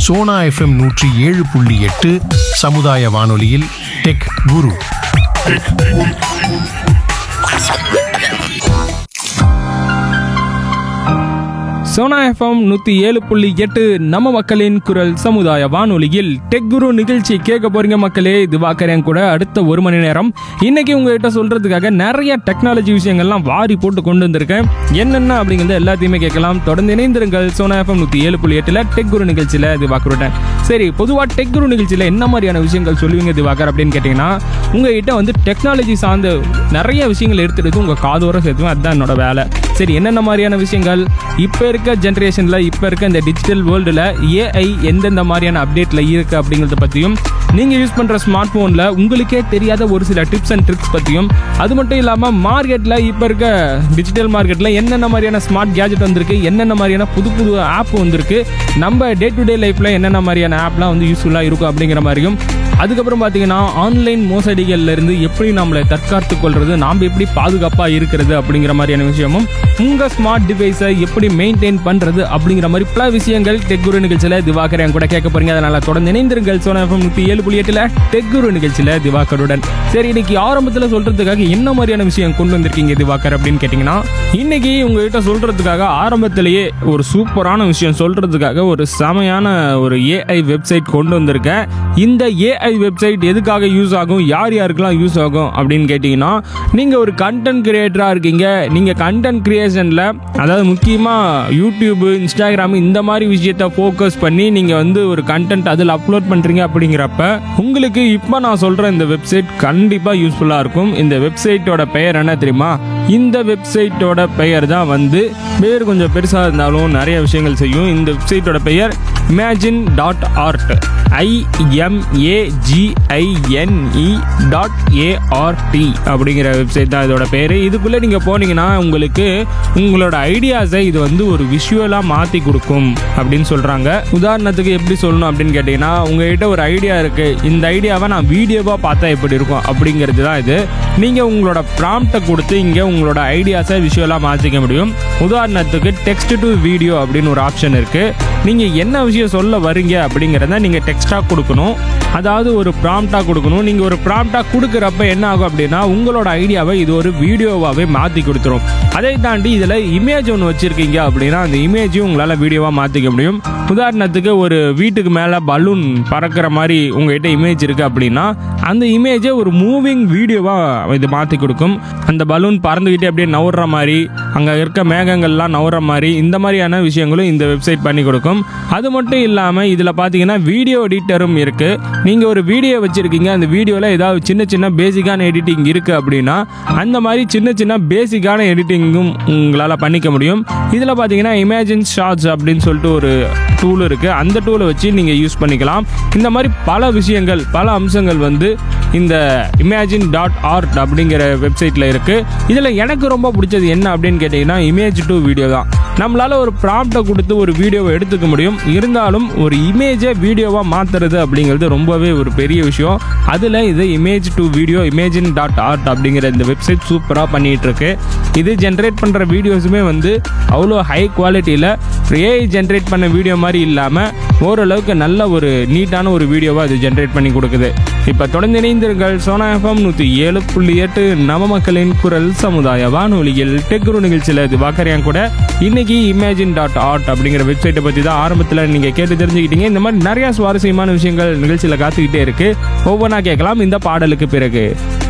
Sona FM நூற்றி ஏழு புள்ளி எட்டு சமுதாய வானொலியில் டெக் குரு சோனா எஃப்எம் நூற்றி ஏழு புள்ளி எட்டு நம்ம மக்களின் குரல் சமுதாய வானொலியில் டெக் குரு நிகழ்ச்சி கேட்க போறீங்க மக்களே திவாகரன் கூட அடுத்த ஒரு மணி நேரம் இன்னைக்கு உங்ககிட்ட சொல்றதுக்காக நிறைய டெக்னாலஜி விஷயங்கள்லாம் வாரி போட்டு கொண்டு வந்திருக்கேன் என்னென்ன அப்படிங்கிறத எல்லாத்தையுமே கேட்கலாம் தொடர்ந்து இணைந்திருங்கள் சோனா எஃப்எம் நூற்றி ஏழு புள்ளி எட்டில் டெக் குரு நிகழ்ச்சியில் திவாகருடன் சரி பொதுவாக டெக் குரு நிகழ்ச்சியில் என்ன மாதிரியான விஷயங்கள் சொல்லுவீங்க திவாகர் அப்படின்னு கேட்டிங்கன்னா உங்ககிட்ட வந்து டெக்னாலஜி சார்ந்த நிறைய விஷயங்கள் எடுத்துட்டு உங்கள் காதோர சேர்த்துவேன் அதுதான் என்னோட வேலை சரி என்னென்ன மாதிரியான விஷயங்கள் இப்போ இருக்க ஜென்ரேஷனில் இப்போ இருக்க இந்த டிஜிட்டல் வேர்ல்டில் ஏஐ எந்தெந்த மாதிரியான அப்டேட்டில் இருக்குது அப்படிங்கிறத பற்றியும் நீங்கள் யூஸ் பண்ணுற ஸ்மார்ட் ஃபோனில் உங்களுக்கே தெரியாத ஒரு சில டிப்ஸ் அண்ட் ட்ரிக்ஸ் பற்றியும் அது மட்டும் இல்லாமல் மார்க்கெட்டில் இப்போ இருக்க டிஜிட்டல் மார்க்கெட்டில் என்னென்ன மாதிரியான ஸ்மார்ட் கேஜெட் வந்திருக்கு என்னென்ன மாதிரியான புது புது ஆப் வந்திருக்கு நம்ம டே டு டே லைஃப்பில் என்னென்ன மாதிரியான ஆப்லாம் வந்து யூஸ்ஃபுல்லாக இருக்கும் அப்படிங்கிற மாதிரியும் அதுக்கப்புறம் பார்த்தீங்கன்னா ஆன்லைன் மோசடிகள்ல இருந்து எப்படி நம்மளை தற்காத்து கொள்றது நாம் எப்படி பாதுகாப்பாக இருக்கிறது அப்படிங்கிற மாதிரியான விஷயமும் உங்கள் ஸ்மார்ட் டிவைஸை எப்படி மெயின்டைன் பண்ணுறது அப்படிங்கிற மாதிரி பல விஷயங்கள் டெக் குரு நிகழ்ச்சியில் திவாகர் என் கூட கேட்க போறீங்க அதனால தொடர்ந்து இணைந்திருங்கள் சோனா எஃப்எம் நூற்றி ஏழு புள்ளி எட்டில் டெக் குரு நிகழ்ச்சியில் திவாகருடன் சரி இன்னைக்கு ஆரம்பத்தில் சொல்றதுக்காக என்ன மாதிரியான விஷயம் கொண்டு வந்திருக்கீங்க திவாகர் அப்படின்னு கேட்டிங்கன்னா இன்னைக்கு உங்ககிட்ட சொல்றதுக்காக ஆரம்பத்திலேயே ஒரு சூப்பரான விஷயம் சொல்றதுக்காக ஒரு செமையான ஒரு ஏஐ வெப்சைட் கொண்டு வந்திருக்கேன் இந்த ஏஐ வெப்சைட் எதுக்காக யூஸ் ஆகும் யார் யாருக்கெல்லாம் யூஸ் ஆகும் அப்படின்னு கேட்டிங்கன்னா நீங்கள் ஒரு கண்டென்ட் கிரியேட்டராக இருக்கீங்க நீங்கள் கண்டென்ட் கிரியேஷனில் அதாவது முக்கியமாக யூடியூப்பு இன்ஸ்டாகிராம் இந்த மாதிரி விஷயத்த ஃபோக்கஸ் பண்ணி நீங்கள் வந்து ஒரு கண்டென்ட் அதில் அப்லோட் பண்ணுறீங்க அப்படிங்கிறப்ப உங்களுக்கு இப்போ நான் சொல்கிற இந்த வெப்சைட் கண்டிப்பாக யூஸ்ஃபுல்லாக இருக்கும் இந்த வெப்சைட்டோட பெயர் என்ன தெரியுமா இந்த வெப்சைட்டோட பெயர் தான் வந்து பேர் கொஞ்சம் பெருசாக இருந்தாலும் நிறைய விஷயங்கள் செய்யும் இந்த வெப்சைட்டோட பெயர் imagine dot art ஐஎம்ஏஜிஐஎன்இ dot ART அப்படிங்கிற வெப்சைட் தான் இதோட பேர் இதுக்குள்ளே நீங்கள் போனீங்கன்னா உங்களுக்கு உங்களோட ஐடியாஸை இது வந்து ஒரு விஷுவலாக மாற்றி கொடுக்கும் அப்படின்னு சொல்கிறாங்க உதாரணத்துக்கு எப்படி சொல்லணும் அப்படின்னு கேட்டிங்கன்னா உங்ககிட்ட ஒரு ஐடியா இருக்குது இந்த ஐடியாவை நான் வீடியோவாக பார்த்தா எப்படி இருக்கும் அப்படிங்கிறது தான் இது நீங்கள் உங்களோட ப்ராம்ப்டை கொடுத்து இங்கே உங்களோட ஐடியாஸை விஷுவலாக மாற்றிக்க முடியும் உதாரணத்துக்கு டெக்ஸ்ட் டு வீடியோ அப்படின்னு ஒரு ஆப்ஷன் இருக்குது நீங்கள் என்ன விஷயம் சொல்ல வரீங்க அப்படிங்கிறத நீங்கள் டெக்ஸ்ட்டாக கொடுக்கணும் அதாவது ஒரு ப்ராம்ப்டாக கொடுக்கணும் நீங்கள் ஒரு ப்ராம்ப்டாக கொடுக்குறப்ப என்ன ஆகும் அப்படின்னா உங்களோட ஐடியாவை இது ஒரு வீடியோவாகவே மாற்றி கொடுத்துரும் அதை தாண்டி இதில் இமேஜ் ஒன்று வச்சுருக்கீங்க அப்படின்னா அந்த இமேஜையும் உங்களால் வீடியோவாக மாற்றிக்க முடியும் உதாரணத்துக்கு ஒரு வீட்டுக்கு மேலே பலூன் பறக்கிற மாதிரி உங்ககிட்ட இமேஜ் இருக்குது அப்படின்னா அந்த இமேஜை ஒரு மூவிங் வீடியோவாக இது மாற்றி கொடுக்கும் அந்த பலூன் பறந்துக்கிட்டே அப்படியே நவுற மாதிரி அங்கே இருக்க மேகங்கள்லாம் நவுற மாதிரி இந்த மாதிரியான விஷயங்களும் இந்த வெப்சைட் பண்ணி கொடுக்கும் அது மட்டும் இல்லாமல் இதில் பார்த்தீங்கன்னா வீடியோ எடிட்டரும் இருக்குது நீங்கள் ஒரு வீடியோ வச்சுருக்கீங்க அந்த வீடியோவில் ஏதாவது சின்ன சின்ன பேசிக்கான எடிட்டிங் இருக்குது அப்படின்னா அந்த மாதிரி சின்ன சின்ன பேசிக்கான எடிட்டிங்கும் உங்களால் பண்ணிக்க முடியும் இதில் பார்த்தீங்கன்னா இமேஜின் ஷார்ட்ஸ் அப்படின்னு சொல்லிட்டு ஒரு டூல் இருக்குது அந்த டூலை வச்சு நீங்கள் யூஸ் பண்ணிக்கலாம் இந்த மாதிரி பல விஷயங்கள் பல அம்சங்கள் வந்து இந்த இமேஜின் டாட் ஆர்ட் அப்படிங்கிற வெப்சைட்டில் இருக்குது இதில் எனக்கு ரொம்ப பிடிச்சது என்ன அப்படின்னு கேட்டிங்கன்னா இமேஜ் டு வீடியோ தான் நம்மளால் ஒரு ப்ராம்ப்டை கொடுத்து ஒரு வீடியோவை எடுத்துக்க முடியும் இருந்தாலும் ஒரு இமேஜை வீடியோவாக மாற்றுறது அப்படிங்கிறது ரொம்பவே ஒரு பெரிய விஷயம் அதில் இது image to video imagine dot art அப்படிங்கிற இந்த வெப்சைட் சூப்பராக பண்ணிகிட்டு இருக்கு இது ஜென்ரேட் பண்ணுற வீடியோஸுமே வந்து அவ்வளோ ஹை குவாலிட்டியில் ஏஐ ஜென்ரேட் பண்ண வீடியோ மாதிரி இல்லாமல் ஓரளவுக்கு நல்ல ஒரு நீட்டான ஒரு வீடியோவாக இது ஜென்ரேட் பண்ணி கொடுக்குது இப்போ தொடர்ந்து இணைந்திருங்கள் சோனா எஃப்எம் நூற்றி ஏழு புள்ளி எட்டு நம மக்களின் குரல் சமுதாய வானொலியில் டெக்குரு நிகழ்ச்சியில் இது வாக்கறியான் கூட இன்னைக்கு இமேஜின் டாட் ஆர்ட் அப்படிங்கிற வெப்சைட்டை பற்றி தான் ஆரம்பத்தில் நீங்கள் கேட்டு தெரிஞ்சுக்கிட்டீங்க இந்த மாதிரி நிறைய சுவாரஸ்யமான விஷயங்கள் நிகழ்ச்சியில் காத்துக்கிட்டே இருக்கு ஒவ்வொன்றா கேட்கலாம் இந்த பாடலுக்கு பிறகு